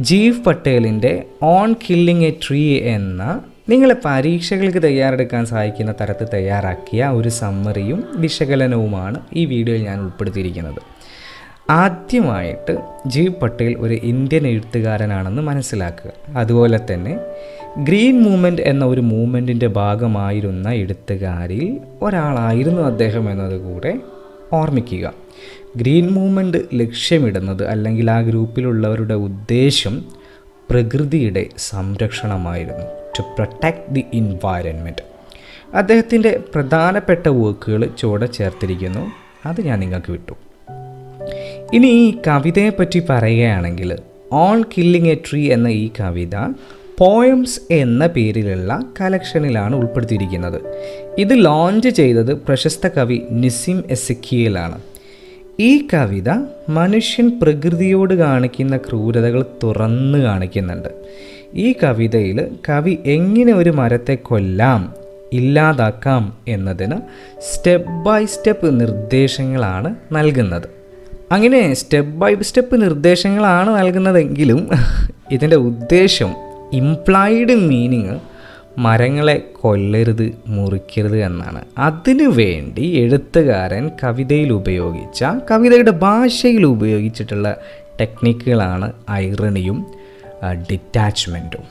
ജീവ് പട്ടേലിൻ്റെ on killing a tree എന്ന നിങ്ങളെ പരീക്ഷകൾക്ക് തയ്യാറെടുക്കാൻ സഹായിക്കുന്ന തരത്തിൽ തയ്യാറാക്കിയ ഒരു സമ്മറിയും വിശകലനവുമാണ് ഈ വീഡിയോയിൽ ഞാൻ ഉൾപ്പെടുത്തിയിരിക്കുന്നത് ആദ്യമായിട്ട് ജീവ് പട്ടേൽ ഒരു ഇന്ത്യൻ എഴുത്തുകാരനാണെന്ന് മനസ്സിലാക്കുക അതുപോലെ തന്നെ ഗ്രീൻ മൂവ്മെൻറ്റ് എന്ന ഒരു മൂവ്മെൻറ്റിൻ്റെ ഭാഗമായിരുന്ന എഴുത്തുകാരിൽ ഒരാളായിരുന്നു അദ്ദേഹം എന്നത് കൂടെ ഓർമ്മിക്കുക ഗ്രീൻ മൂവ്മെൻറ്റ് ലക്ഷ്യമിടുന്നത് അല്ലെങ്കിൽ ആ ഗ്രൂപ്പിലുള്ളവരുടെ ഉദ്ദേശം പ്രകൃതിയുടെ സംരക്ഷണമായിരുന്നു ടു പ്രൊട്ടക്ട് ദി ഇൻവയറൻമെൻറ്റ് അദ്ദേഹത്തിൻ്റെ പ്രധാനപ്പെട്ട വർക്കുകൾ ചുവടെ ചേർത്തിരിക്കുന്നു അത് ഞാൻ നിങ്ങൾക്ക് വിട്ടു ഇനി ഈ കവിതയെ പറ്റി പറയുകയാണെങ്കിൽ ഓൺ കില്ലിങ് എ ട്രീ എന്ന ഈ കവിത പോയംസ് എന്ന പേരിലുള്ള കലക്ഷനിലാണ് ഉൾപ്പെടുത്തിയിരിക്കുന്നത് ഇത് ലോഞ്ച് ചെയ്തത് പ്രശസ്ത കവി നിസിം എസക്കിയലാണ് ഈ കവിത മനുഷ്യൻ പ്രകൃതിയോട് കാണിക്കുന്ന ക്രൂരതകൾ തുറന്ന് കാണിക്കുന്നുണ്ട് ഈ കവിതയിൽ കവി എങ്ങനെ ഒരു മരത്തെ കൊല്ലാം ഇല്ലാതാക്കാം എന്നതിന് സ്റ്റെപ്പ് ബൈ സ്റ്റെപ്പ് നിർദ്ദേശങ്ങളാണ് നൽകുന്നത് അങ്ങനെ സ്റ്റെപ്പ് ബൈ സ്റ്റെപ്പ് നിർദ്ദേശങ്ങളാണ് നൽകുന്നതെങ്കിലും ഇതിൻ്റെ ഉദ്ദേശം ഇംപ്ലൈഡ് മീനിങ് മരങ്ങളെ കൊല്ലരുത് മുറിക്കരുത് എന്നാണ് അതിനു വേണ്ടി എഴുത്തുകാരൻ കവിതയിൽ ഉപയോഗിച്ച കവിതയുടെ ഭാഷയിൽ ഉപയോഗിച്ചിട്ടുള്ള ടെക്നിക്കുകളാണ് ഐറണിയും ഡിറ്റാച്ച്മെൻറ്റും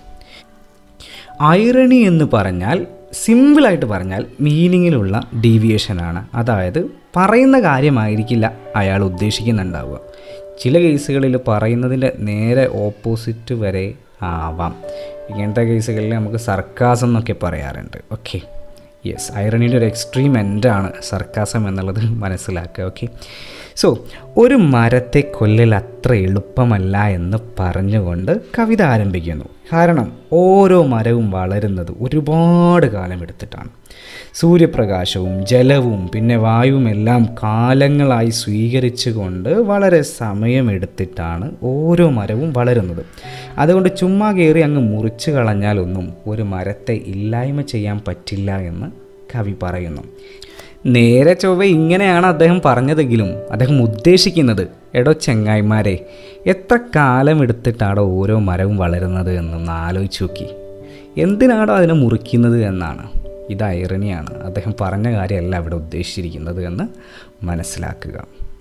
ഐറണി എന്ന് പറഞ്ഞാൽ സിമ്പിളായിട്ട് പറഞ്ഞാൽ മീനിങ്ങിലുള്ള ഡീവിയേഷനാണ് അതായത് പറയുന്ന കാര്യമായിരിക്കില്ല അയാൾ ഉദ്ദേശിക്കുന്നുണ്ടാവുക ചില കേസുകളിൽ പറയുന്നതിൻ്റെ നേരെ ഓപ്പോസിറ്റ് വരെ ആവാം ഇങ്ങനത്തെ കേസുകളിൽ നമുക്ക് സർക്കാസം എന്നൊക്കെ പറയാറുണ്ട് ഓക്കെ യെസ് ഐറണിയുടെ ഒരു എക്സ്ട്രീം എൻഡാണ് സർക്കാസം എന്നുള്ളത് മനസ്സിലാക്കുക ഓക്കെ സോ ഒരു മരത്തെ കൊല്ലൽ അത്ര എളുപ്പമല്ല എന്ന് പറഞ്ഞുകൊണ്ട് കവിത ആരംഭിക്കുന്നു കാരണം ഓരോ മരവും വളരുന്നത് ഒരുപാട് കാലം എടുത്തിട്ടാണ് സൂര്യപ്രകാശവും ജലവും പിന്നെ വായുവും എല്ലാം കാലങ്ങളായി സ്വീകരിച്ചുകൊണ്ട് വളരെ സമയമെടുത്തിട്ടാണ് ഓരോ മരവും വളരുന്നത് അതുകൊണ്ട് ചുമ്മാ കയറി അങ്ങ് മുറിച്ചു കളഞ്ഞാലൊന്നും ഒരു മരത്തെ ഇല്ലായ്മ ചെയ്യാൻ പറ്റില്ല എന്ന് കവി പറയുന്നു നേരെ ചൊവ്വ ഇങ്ങനെയാണ് അദ്ദേഹം പറഞ്ഞതെങ്കിലും അദ്ദേഹം ഉദ്ദേശിക്കുന്നത് എടോ ചെങ്ങായിമാരെ എത്ര കാലം എടുത്തിട്ടാണോ ഓരോ മരവും വളരുന്നത് എന്നൊന്ന് ആലോചിച്ച് നോക്കി എന്തിനാണോ അതിനെ മുറിക്കുന്നത് എന്നാണ് ഇത് ഐറണിയാണ് അദ്ദേഹം പറഞ്ഞ കാര്യമല്ല അവിടെ ഉദ്ദേശിച്ചിരിക്കുന്നത് എന്ന് മനസ്സിലാക്കുക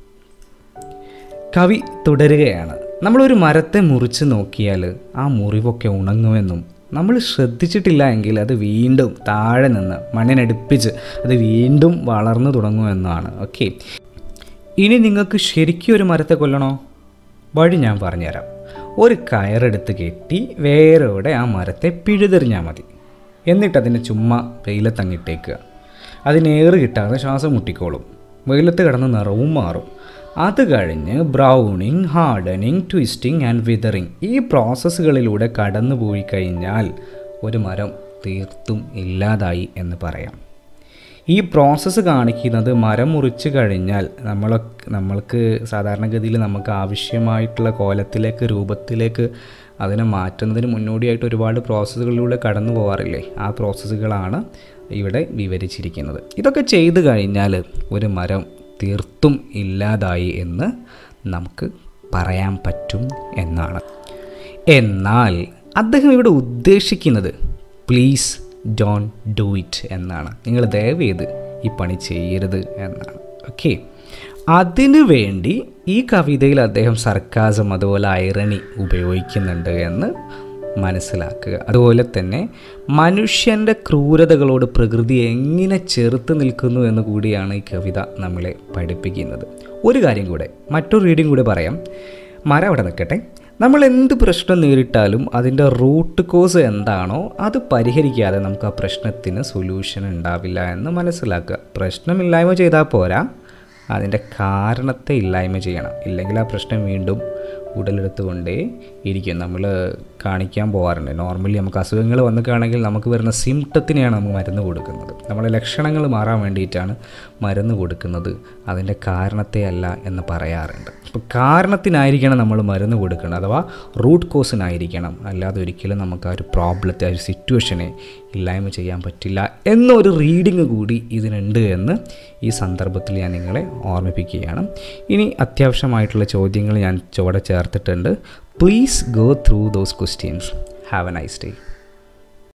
കവി തുടരുകയാണ് നമ്മളൊരു മരത്തെ മുറിച്ച് നോക്കിയാൽ ആ മുറിവൊക്കെ ഉണങ്ങുമെന്നും നമ്മൾ ശ്രദ്ധിച്ചിട്ടില്ല എങ്കിൽ അത് വീണ്ടും താഴെ നിന്ന് മണ്ണിനടുപ്പിച്ച് അത് വീണ്ടും വളർന്നു തുടങ്ങുമെന്നാണ് ഓക്കെ ഇനി നിങ്ങൾക്ക് ശരിക്കും ഒരു മരത്തെ കൊല്ലണോ വഴി ഞാൻ പറഞ്ഞുതരാം ഒരു കയറെടുത്ത് കെട്ടി വേരോടെ ആ മരത്തെ പിഴുതെറിഞ്ഞാൽ മതി എന്നിട്ട് അതിനെ ചുമ്മാ വെയിലത്തങ്ങിട്ടേക്കുക അതിനേറ് കിട്ടാതെ ശ്വാസം മുട്ടിക്കോളും വെയിലത്ത് കിടന്ന് നിറവും മാറും അത് കഴിഞ്ഞ് browning hardening twisting and withering ഈ പ്രോസസ്സുകളിലൂടെ കടന്നു പോയി കഴിഞ്ഞാൽ ഒരു മരം തീർത്തും ഇല്ലാതായി എന്ന് പറയാം ഈ പ്രോസസ്സ് കാണിക്കുന്നത് മരം മുറിച്ച് കഴിഞ്ഞാൽ നമ്മൾ നമ്മൾക്ക് സാധാരണഗതിയിൽ നമുക്ക് ആവശ്യമായിട്ടുള്ള കോലത്തിലേക്ക് രൂപത്തിലേക്ക് അതിനെ മാറ്റുന്നതിന് മുന്നോടിയായിട്ട് ഒരുപാട് പ്രോസസ്സുകളിലൂടെ കടന്നു പോകാറില്ലേ ആ പ്രോസസ്സുകളാണ് ഇവിടെ വിവരിച്ചിരിക്കുന്നത് ഇതൊക്കെ ചെയ്തു കഴിഞ്ഞാൽ ഒരു മരം തീർത്തും ഇല്ലാതായി എന്ന് നമുക്ക് പറയാൻ പറ്റും എന്നാണ് എന്നാൽ അദ്ദേഹം ഇവിടെ ഉദ്ദേശിക്കുന്നത് പ്ലീസ് ഡോൺ ഡു ഇറ്റ് എന്നാണ് നിങ്ങൾ ദയവേത് ഈ പണി ചെയ്യരുത് എന്നാണ് ഓക്കെ അതിനു വേണ്ടി ഈ കവിതയിൽ അദ്ദേഹം സർക്കാസം അതുപോലെ ഐറണി ഉപയോഗിക്കുന്നുണ്ട് എന്ന് മനസ്സിലാക്കുക അതുപോലെ തന്നെ മനുഷ്യൻ്റെ ക്രൂരതകളോട് പ്രകൃതി എങ്ങനെ ചെറുത്ത് നിൽക്കുന്നു എന്ന് കൂടിയാണ് ഈ കവിത നമ്മളെ പഠിപ്പിക്കുന്നത് ഒരു കാര്യം കൂടെ മറ്റൊരു റീഡിങ് കൂടെ പറയാം മരം അവിടെ നിൽക്കട്ടെ നമ്മൾ എന്ത് പ്രശ്നം നേരിട്ടാലും അതിൻ്റെ റൂട്ട് കോസ് എന്താണോ അത് പരിഹരിക്കാതെ നമുക്ക് ആ പ്രശ്നത്തിന് സൊല്യൂഷൻ ഉണ്ടാവില്ല എന്ന് മനസ്സിലാക്കുക പ്രശ്നമില്ലായ്മ ചെയ്താൽ പോരാ അതിൻ്റെ കാരണത്തെ ഇല്ലായ്മ ചെയ്യണം ഇല്ലെങ്കിൽ ആ പ്രശ്നം വീണ്ടും ഉടലെടുത്തുകൊണ്ടേ ഇരിക്കും നമ്മൾ കാണിക്കാൻ പോകാറുണ്ട് നോർമലി നമുക്ക് അസുഖങ്ങൾ വന്നിട്ടാണെങ്കിൽ നമുക്ക് വരുന്ന സിംറ്റത്തിനെയാണ് നമ്മൾ മരുന്ന് കൊടുക്കുന്നത് നമ്മളെ ലക്ഷണങ്ങൾ മാറാൻ വേണ്ടിയിട്ടാണ് മരുന്ന് കൊടുക്കുന്നത് അതിൻ്റെ കാരണത്തെ അല്ല എന്ന് പറയാറുണ്ട് അപ്പോൾ കാരണത്തിനായിരിക്കണം നമ്മൾ മരുന്ന് കൊടുക്കേണ്ടത് അഥവാ റൂട്ട് കോസിനായിരിക്കണം അല്ലാതെ ഒരിക്കലും നമുക്ക് ആ ഒരു പ്രോബ്ലത്തെ ആ ഒരു സിറ്റുവേഷനെ ഇല്ലായ്മ ചെയ്യാൻ പറ്റില്ല എന്നൊരു റീഡിങ് കൂടി ഇതിനുണ്ട് എന്ന് ഈ സന്ദർഭത്തിൽ ഞാൻ നിങ്ങളെ ഓർമ്മിപ്പിക്കുകയാണ് ഇനി അത്യാവശ്യമായിട്ടുള്ള ചോദ്യങ്ങൾ ഞാൻ ചുവടെ കൂടെ ചേർത്തിട്ടുണ്ട് please go through those questions have a nice day